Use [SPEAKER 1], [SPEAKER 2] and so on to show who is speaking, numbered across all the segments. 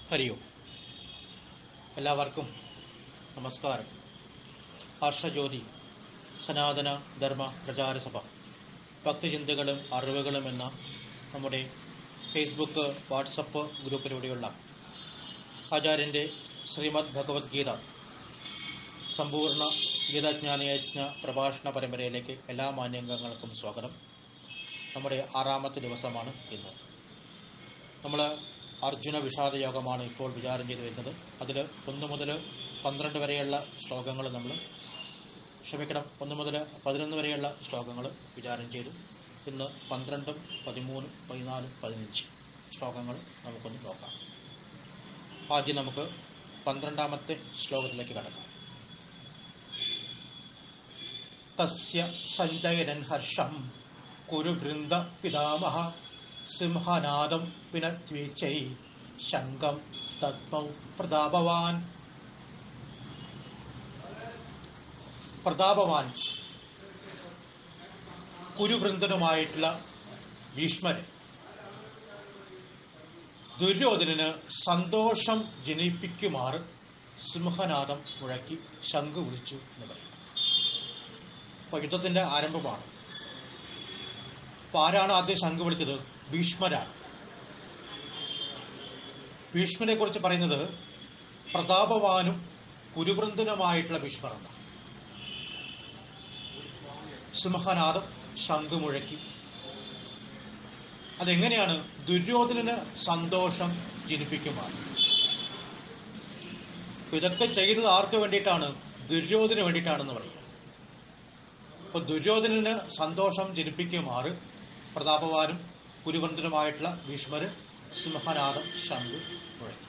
[SPEAKER 1] ഹരി ഓം എല്ലാവർക്കും നമസ്കാരം ഹർഷജ്യോതി സനാതന ധർമ്മ പ്രചാര സഭ ഭക്തിചിന്തകളും അറിവുകളും എന്ന നമ്മുടെ ഫേസ്ബുക്ക് വാട്സപ്പ് ഗ്രൂപ്പിലൂടെയുള്ള ആചാര്യൻ്റെ ശ്രീമദ് ഭഗവത്ഗീത സമ്പൂർണ്ണ ഗീതാജ്ഞാനയജ്ഞ പ്രഭാഷണ പരമ്പരയിലേക്ക് എല്ലാ മാന്യംഗങ്ങൾക്കും സ്വാഗതം നമ്മുടെ ആറാമത്തെ ദിവസമാണ് ഇന്ന് നമ്മൾ അർജുന വിഷാദ യോഗമാണ് ഇപ്പോൾ വിചാരം ചെയ്തു വരുന്നത് അതിൽ ഒന്ന് മുതൽ പന്ത്രണ്ട് വരെയുള്ള ശ്ലോകങ്ങൾ നമ്മൾ ക്ഷമിക്കണം ഒന്ന് മുതൽ പതിനൊന്ന് വരെയുള്ള ശ്ലോകങ്ങൾ വിചാരം ചെയ്തു ഇന്ന് പന്ത്രണ്ടും പതിമൂന്നും പതിനാലും പതിനഞ്ച് ശ്ലോകങ്ങൾ നമുക്കൊന്ന് നോക്കാം ആദ്യം നമുക്ക് പന്ത്രണ്ടാമത്തെ ശ്ലോകത്തിലേക്ക് കടക്കാം തസ്യ സഞ്ജയനൻ ഹർഷം കുരുവൃന്ദ പിതാമഹ സിംഹനാദം വിനത്വീച്ചൈ ശങ്കം തത്മൗ പ്രതാപവാൻ പ്രതാപവാൻ കുരുവൃന്ദനുമായിട്ടുള്ള ഭീഷ്മരൻ ദുര്യോധനന് സന്തോഷം ജനിപ്പിക്കുമാറ് സിംഹനാദം മുഴക്കി ശംഖ് വിളിച്ചു എന്ന് പറയും അപ്പോൾ യുദ്ധത്തിന്റെ ആരംഭമാണ് അപ്പൊ ആരാണ് ആദ്യം ശംഖ് വിളിച്ചത് ഭീഷ്മരാണ് ഭീഷ്മനെ കുറിച്ച് പറയുന്നത് പ്രതാപവാനും കുരുവൃന്ദനുമായിട്ടുള്ള ഭീഷ്മറാണ് സിംഹനാഥം ശംഖ് മുഴക്കി അതെങ്ങനെയാണ് ദുര്യോധനന് സന്തോഷം ജനിപ്പിക്കുമാണ് ഇതൊക്കെ ചെയ്തത് ആർക്ക് വേണ്ടിയിട്ടാണ് ദുര്യോധന വേണ്ടിയിട്ടാണെന്ന് പറയുക അപ്പൊ ദുര്യോധനന് സന്തോഷം ജനിപ്പിക്കുമാറ് പ്രതാപവാനും കുരുവൃന്ദനുമായിട്ടുള്ള ഭീഷ്മര് സിംഹനാഥം ശംഖു മുഴക്കി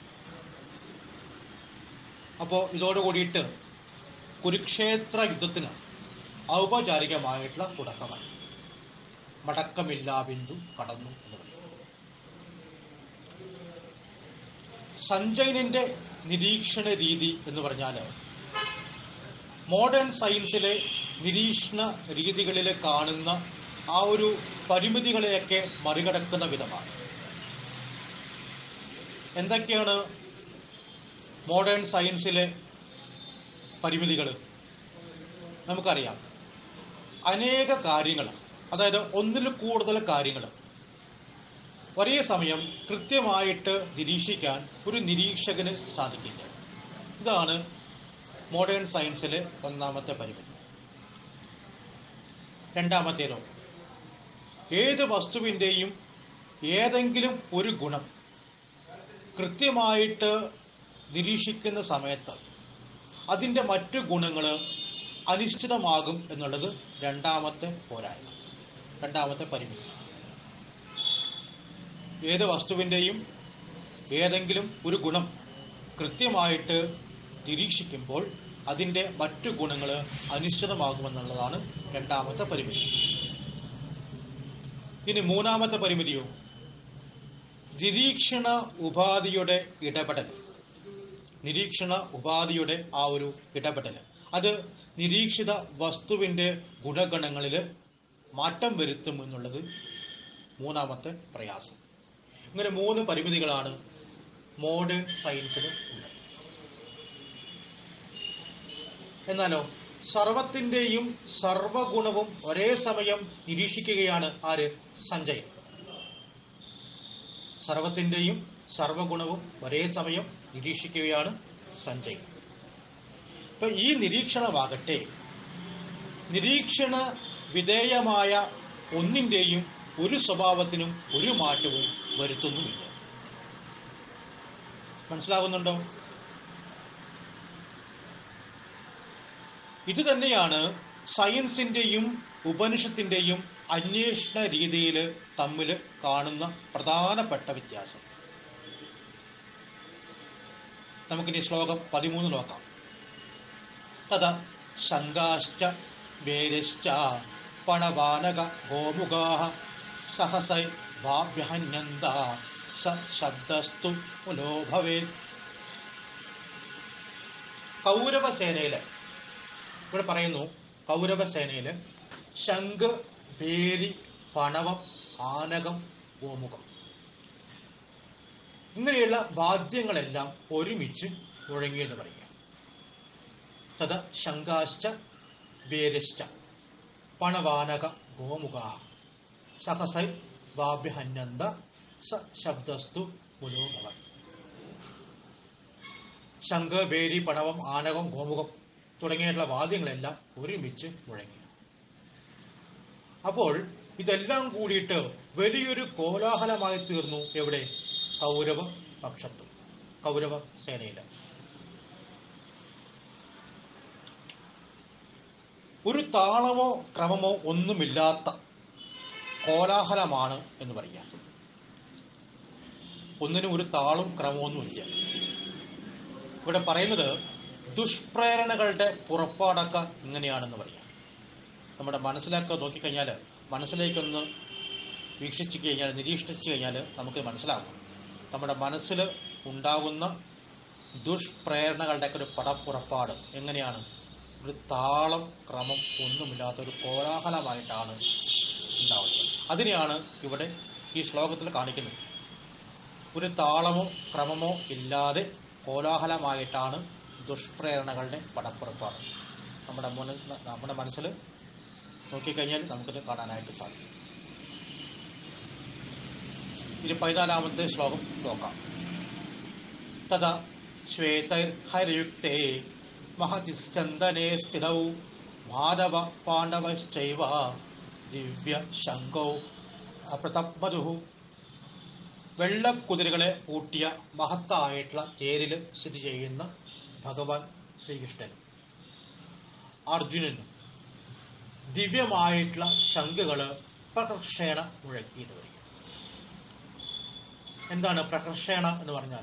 [SPEAKER 1] അപ്പോ ഇതോടുകൂടിയിട്ട് കുരുക്ഷേത്ര യുദ്ധത്തിന് ഔപചാരികമായിട്ടുള്ള തുടക്കമായി മടക്കമില്ലാ ബിന്ദു കടന്നു എന്ന് പറയും സഞ്ജയനിന്റെ നിരീക്ഷണ രീതി എന്ന് പറഞ്ഞാൽ മോഡേൺ സയൻസിലെ നിരീക്ഷണ രീതികളിൽ കാണുന്ന ആ ഒരു പരിമിതികളെയൊക്കെ മറികടക്കുന്ന വിധമാണ് എന്തൊക്കെയാണ് മോഡേൺ സയൻസിലെ പരിമിതികൾ നമുക്കറിയാം അനേക കാര്യങ്ങൾ അതായത് ഒന്നിൽ കൂടുതൽ കാര്യങ്ങൾ ഒരേ സമയം കൃത്യമായിട്ട് നിരീക്ഷിക്കാൻ ഒരു നിരീക്ഷകന് സാധിക്കില്ല ഇതാണ് മോഡേൺ സയൻസിലെ ഒന്നാമത്തെ പരിമിതി രണ്ടാമത്തേതോ ഏത് വസ്തുവിൻ്റെയും ഏതെങ്കിലും ഒരു ഗുണം കൃത്യമായിട്ട് നിരീക്ഷിക്കുന്ന സമയത്ത് അതിൻ്റെ മറ്റു ഗുണങ്ങൾ അനിശ്ചിതമാകും എന്നുള്ളത് രണ്ടാമത്തെ പോരായ്മ രണ്ടാമത്തെ പരിമിതി ഏത് വസ്തുവിൻ്റെയും ഏതെങ്കിലും ഒരു ഗുണം കൃത്യമായിട്ട് നിരീക്ഷിക്കുമ്പോൾ അതിൻ്റെ മറ്റു ഗുണങ്ങൾ അനിശ്ചിതമാകുമെന്നുള്ളതാണ് രണ്ടാമത്തെ പരിമിതി ഇനി മൂന്നാമത്തെ പരിമിതിയോ നിരീക്ഷണ ഉപാധിയുടെ ഇടപെടൽ നിരീക്ഷണ ഉപാധിയുടെ ആ ഒരു ഇടപെടൽ അത് നിരീക്ഷിത വസ്തുവിന്റെ ഗുണഗണങ്ങളിൽ മാറ്റം വരുത്തും എന്നുള്ളത് മൂന്നാമത്തെ പ്രയാസം ഇങ്ങനെ മൂന്ന് പരിമിതികളാണ് മോഡേൺ സയൻസിൽ ഉള്ളത് എന്നാലോ സർവത്തിന്റെയും സർവഗുണവും ഒരേ സമയം നിരീക്ഷിക്കുകയാണ് ആര് സഞ്ജയൻ സർവത്തിന്റെയും സർവഗുണവും ഒരേ സമയം നിരീക്ഷിക്കുകയാണ് സഞ്ജയൻ ഇപ്പൊ ഈ നിരീക്ഷണമാകട്ടെ നിരീക്ഷണ വിധേയമായ ഒന്നിന്റെയും ഒരു സ്വഭാവത്തിനും ഒരു മാറ്റവും വരുത്തുന്നുമില്ല മനസ്സിലാകുന്നുണ്ടോ ഇത് തന്നെയാണ് സയൻസിന്റെയും ഉപനിഷത്തിന്റെയും അന്വേഷണ രീതിയിൽ തമ്മിൽ കാണുന്ന പ്രധാനപ്പെട്ട വ്യത്യാസം നമുക്കിനി ശ്ലോകം പതിമൂന്ന് നോക്കാം തഥ ശങ്കാശ്ച വേരശ്ച പണവാനക ഗോമുഖാ സഹസൈ വാഭ്യഹന്യന്ത സ ശബ്ദസ്തു പുലോഭവേ കൗരവസേനയില് ഇവിടെ പറയുന്നു കൗരവസേനയില് ശംഖ് പേരി പണവം ആനകം ഗോമുഖം ഇങ്ങനെയുള്ള വാദ്യങ്ങളെല്ലാം ഒരുമിച്ച് മുഴങ്ങിയെന്ന് പറയുക തഥ ശങ്കാശ്ച വേരശ്ച പണവാനക ഗോമുഖ സഹസൈ വാഭ്യഹന്നന്ത സ ശബ്ദസ്തു പുരോഭവൻ ശംഖ് വേരി പണവം ആനകം ഗോമുഖം തുടങ്ങിയിട്ടുള്ള വാദ്യങ്ങളെല്ലാം ഒരുമിച്ച് മുഴങ്ങി അപ്പോൾ ഇതെല്ലാം കൂടിയിട്ട് വലിയൊരു കോലാഹലമായി തീർന്നു എവിടെ കൗരവ പക്ഷത്ത് കൗരവ സേനയിൽ ഒരു താളമോ ക്രമമോ ഒന്നുമില്ലാത്ത കോലാഹലമാണ് എന്ന് പറയാം ഒന്നിനും ഒരു താളും ക്രമമൊന്നുമില്ല ഇവിടെ പറയുന്നത് ദുഷ്പ്രേരണകളുടെ പുറപ്പാടൊക്കെ ഇങ്ങനെയാണെന്ന് പറയാം നമ്മുടെ മനസ്സിലൊക്കെ നോക്കിക്കഴിഞ്ഞാൽ മനസ്സിലേക്കൊന്ന് വീക്ഷിച്ചു കഴിഞ്ഞാൽ നിരീക്ഷിച്ചു കഴിഞ്ഞാൽ നമുക്ക് മനസ്സിലാകും നമ്മുടെ മനസ്സിൽ ഉണ്ടാകുന്ന ദുഷ്പ്രേരണകളുടെയൊക്കെ ഒരു പടപ്പുറപ്പാട് എങ്ങനെയാണ് ഒരു താളം ക്രമം ഒന്നുമില്ലാത്ത ഒരു കോലാഹലമായിട്ടാണ് ഉണ്ടാവുന്നത് അതിനെയാണ് ഇവിടെ ഈ ശ്ലോകത്തിൽ കാണിക്കുന്നത് ഒരു താളമോ ക്രമമോ ഇല്ലാതെ കോലാഹലമായിട്ടാണ് ദുഷ്പ്രേരണകളുടെ പടപ്പുറപ്പാട് നമ്മുടെ മുന നമ്മുടെ മനസ്സിൽ നോക്കിക്കഴിഞ്ഞാൽ നമുക്കിത് കാണാനായിട്ട് സാധിക്കും ഇനി പതിനാലാമത്തെ ശ്ലോകം നോക്കാം തഥാ ശ്വേതൈർഹരയുക്തേ മഹതിസ്ചന്ദനേ സ്ഥിതൗ മാധവ പാണ്ഡവശ്ചൈവ ദിവ്യ ശങ്കൗ അപ്രതമധു വെള്ളക്കുതിരകളെ ഊട്ടിയ മഹത്തായിട്ടുള്ള തേരിൽ സ്ഥിതി ചെയ്യുന്ന ഭഗവാൻ ശ്രീകൃഷ്ണനും അർജുനനും ദിവ്യമായിട്ടുള്ള ശംഖുകള് പ്രകർഷേണ മുഴക്കിയത് വരിക എന്താണ് പ്രകർഷേണ എന്ന് പറഞ്ഞാൽ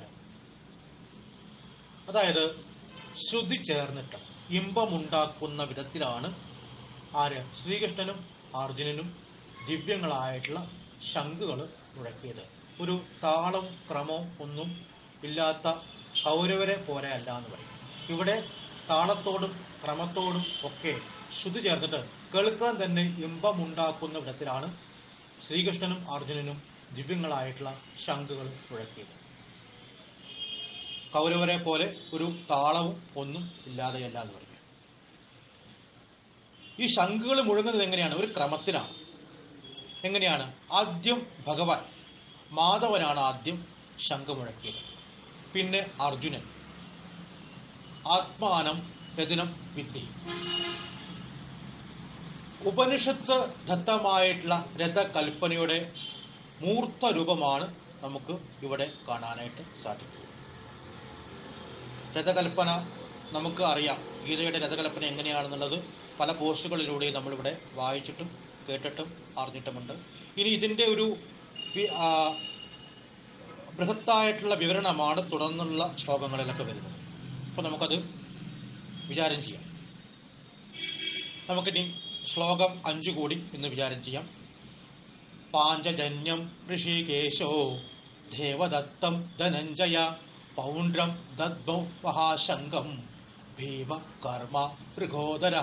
[SPEAKER 1] അതായത് ശ്രുതി ചേർന്നിട്ട് ഇമ്പമുണ്ടാക്കുന്ന വിധത്തിലാണ് ആര് ശ്രീകൃഷ്ണനും അർജുനനും ദിവ്യങ്ങളായിട്ടുള്ള ശംഖുകൾ മുഴക്കിയത് ഒരു താളം ക്രമവും ഒന്നും ഇല്ലാത്ത കൗരവരെ പോലെ അല്ല എന്ന് പറയും ഇവിടെ താളത്തോടും ക്രമത്തോടും ഒക്കെ ശ്രുതി ചേർന്നിട്ട് കേൾക്കാൻ തന്നെ ഇമ്പമുണ്ടാക്കുന്ന വിധത്തിലാണ് ശ്രീകൃഷ്ണനും അർജുനനും ദിവ്യങ്ങളായിട്ടുള്ള ശംഖുകൾ മുഴക്കിയത് കൗരവരെ പോലെ ഒരു താളവും ഒന്നും ഇല്ലാതെയല്ല എന്ന് പറയും ഈ ശംഖുകൾ മുഴങ്ങുന്നത് എങ്ങനെയാണ് ഒരു ക്രമത്തിലാണ് എങ്ങനെയാണ് ആദ്യം ഭഗവാൻ മാധവനാണ് ആദ്യം ശംഖ് മുഴക്കിയത് പിന്നെ അർജുനൻ ആത്മാനം രതിനം വിദ്ധി ഉപനിഷത്ത് ദത്തമായിട്ടുള്ള രഥകൽപ്പനയുടെ മൂർത്ത രൂപമാണ് നമുക്ക് ഇവിടെ കാണാനായിട്ട് സാധിക്കുക രഥകൽപ്പന നമുക്ക് അറിയാം ഗീതയുടെ രഥകൽപ്പന എങ്ങനെയാണെന്നുള്ളത് പല പോസ്റ്റുകളിലൂടെയും നമ്മളിവിടെ വായിച്ചിട്ടും കേട്ടിട്ടും അറിഞ്ഞിട്ടുമുണ്ട് ഇനി ഇതിൻ്റെ ഒരു വി- ആ, ബൃഹത്തായിട്ടുള്ള വിവരണമാണ് തുടർന്നുള്ള ശ്ലോകങ്ങളിലൊക്കെ വരുന്നത് അപ്പോൾ നമുക്കത് വിചാരം ചെയ്യാം നമുക്കിനി ശ്ലോകം അഞ്ചു കൂടി ഇന്ന് വിചാരം ചെയ്യാം പാഞ്ചജന്യം ഋഷികേശോ ദേവദത്തം ധനഞ്ജയ പൗണ്ഡ്രം ദദ്മൗ മഹാശങ്കം ഭീമ കർമ്മ മൃഗോദര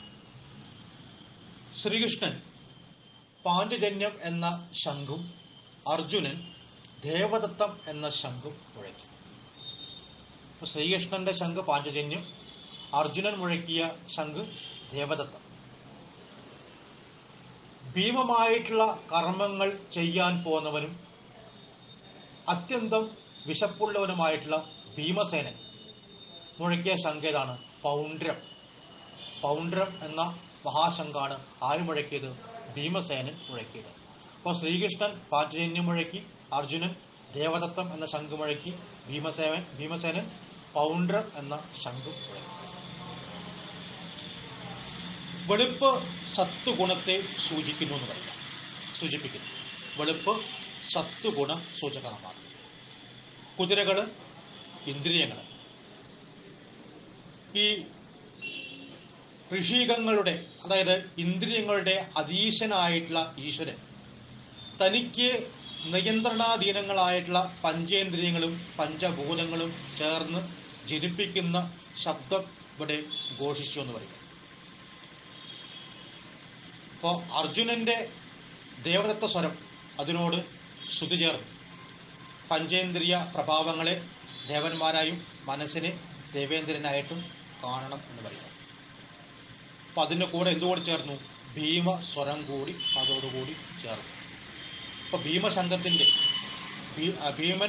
[SPEAKER 1] ശ്രീകൃഷ്ണൻ പാഞ്ചജന്യം എന്ന ശംഖും അർജുനൻ ദേവദത്തം എന്ന ശംഖും മുഴക്കി അപ്പൊ ശ്രീകൃഷ്ണന്റെ ശംഖ് പാഞ്ചജന്യം അർജുനൻ മുഴക്കിയ ശംഖ് ദേവദത്തം ഭീമമായിട്ടുള്ള കർമ്മങ്ങൾ ചെയ്യാൻ പോന്നവനും അത്യന്തം വിശപ്പുള്ളവനുമായിട്ടുള്ള ഭീമസേനൻ മുഴക്കിയ ശംഖേതാണ് പൗണ്ഡ്രം പൗണ്ഡ്രം എന്ന മഹാശങ്കാണ് ആര് മുഴക്കിയത് ഭീമസേനൻ മുഴക്കിയത് അപ്പോൾ ശ്രീകൃഷ്ണൻ പാഞ്ചജന്യം മുഴക്കി അർജുനൻ ദേവദത്തം എന്ന ശംഖ് മുഴക്കി ഭീമസേവൻ ഭീമസേനൻ പൗണ്ഡ്രം എന്ന ശംഖ് മുഴക്കി വെളുപ്പ് സത്വഗുണത്തെ സൂചിക്കുന്നു എന്ന് പറയാം സൂചിപ്പിക്കുന്നു വെളുപ്പ് സത്വഗുണ സൂചകമാണ് കുതിരകള് ഇന്ദ്രിയങ്ങൾ ഈ ഋഷികങ്ങളുടെ അതായത് ഇന്ദ്രിയങ്ങളുടെ അതീശനായിട്ടുള്ള ഈശ്വരൻ തനിക്ക് നിയന്ത്രണാധീനങ്ങളായിട്ടുള്ള പഞ്ചേന്ദ്രിയങ്ങളും പഞ്ചഭൂതങ്ങളും ചേർന്ന് ജനിപ്പിക്കുന്ന ശബ്ദം ഇവിടെ ഘോഷിച്ചു എന്ന് പറയും അപ്പോൾ അർജുനന്റെ ദേവദത്ത സ്വരം അതിനോട് ശ്രുതി ചേർന്നു പഞ്ചേന്ദ്രിയ പ്രഭാവങ്ങളെ ദേവന്മാരായും മനസ്സിനെ ദേവേന്ദ്രനായിട്ടും കാണണം എന്ന് പറയുന്നു അപ്പം അതിൻ്റെ കൂടെ എന്തുകൂടി ചേർന്നു ഭീമ സ്വരം കൂടി അതോടുകൂടി ചേർന്നു അപ്പോൾ ഭീമശങ്കത്തിൻ്റെ ഭീ- ആ, ഭീമൻ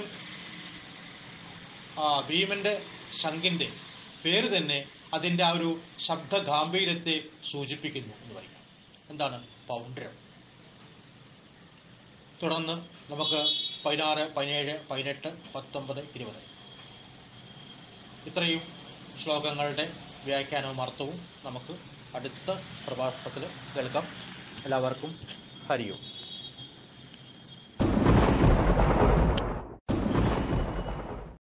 [SPEAKER 1] ആ ഭീമന്റെ ശങ്കിന്റെ പേര് തന്നെ അതിൻ്റെ ആ ഒരു ശബ്ദ ഗാംഭീര്യത്തെ സൂചിപ്പിക്കുന്നു എന്ന് പറയും എന്താണ് പൗണ്ഡ്രം തുടർന്ന് നമുക്ക് പതിനാറ് പതിനേഴ് പതിനെട്ട് പത്തൊമ്പത് ഇരുപത് ഇത്രയും ശ്ലോകങ്ങളുടെ വ്യാഖ്യാനവും അർത്ഥവും നമുക്ക് അടുത്ത പ്രഭാഷണത്തിൽ കേൾക്കാം എല്ലാവർക്കും ഹരിയും